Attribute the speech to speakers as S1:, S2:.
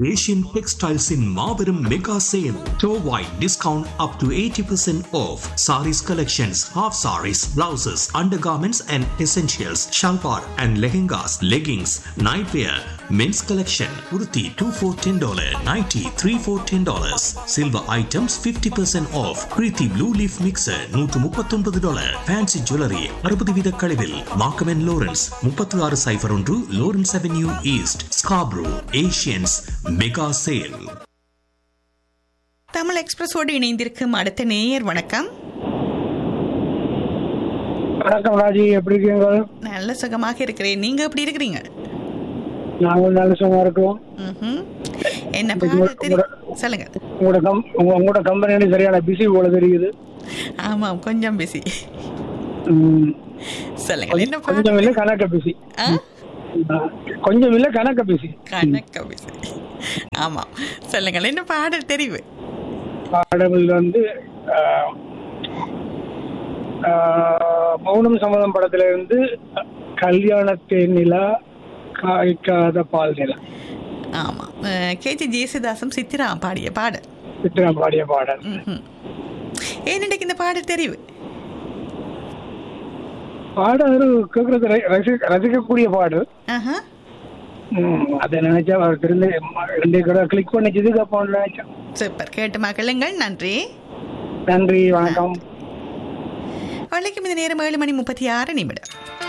S1: Asian Textiles in Marverum Mega Sale. Store wide discount up to 80% off. Saris collections, half saris, blouses, undergarments and essentials, shalwar and lehengas, leggings, nightwear, men's collection, kurti 2 for $10, nighty 3 for $10. Silver items 50% off. Preeti Blue Leaf Mixer 139 dollar. Fancy Jewelry 60 வீத கழிவில். Markham and Lawrence 36 சைபர் ஒன்று Lawrence Avenue East, Scarborough, Asians Mega Sale.
S2: Tamil எக்ஸ்பிரஸோடு இணைந்திருக்கும் அடுத்த நேயர் வணக்கம்
S3: வணக்கம் ராஜி எப்படி இருக்கீங்க
S2: நல்ல சுகமாக இருக்கிறேன் நீங்க எப்படி இருக்கிறீங்க
S3: நாங்கள் நல்ல சும்மா இருக்கோம்
S2: ம்ஹும். என்ன பாட தெரியும் சொல்லுங்க
S3: உங்களோட கம் உங்க- உங்களோட கம்பெனியில சரியான பிஸி போல தெரியுது
S2: ஆமாம் கொஞ்சம் பிஸி
S3: ம்,
S2: சொல்லுங்க என்ன பாட
S3: கொஞ்சம் இல்ல கணக்க பிஸி
S2: ஆ?
S3: கொஞ்சம் இல்ல கணக்க பிஸி
S2: கணக்க பிஸி ஆமாம் சொல்லுங்கள் என்ன பாடல் தெரிவு
S3: பாடல் வந்து ஆ, ஆ, மௌனம் சம்மதம் படத்துல இருந்து கல்யாணத்தே நிலா காய்க்காத பால் நிலா
S2: ஆமாம் கேஜி ஜேசுதாசும் சித்திரா பாடிய பாடல்
S3: சித்ரா பாடிய பாடல்
S2: ம்ஹும். ஏன் இன்னைக்கு இந்த பாடல் தெரிவு
S3: பாடல் ஒரு கேட்கறது ர- ரசி- ரசிக்கக்கூடிய பாடல்
S2: ஆஹா
S3: ம், அதை நினைச்சா அவர் திரும்ப ரெண்டு கடை கிளிக் பண்ணிச்சதுக்கு அப்போ நினைச்சேன்
S2: சூப்பர் கேட்டு மகளுங்கள் நன்றி
S3: நன்றி வணக்கம்
S2: வள்ளிக்கும் இந்த நேரம் ஏழு மணி முப்பத்தி ஆறு நிமிடம்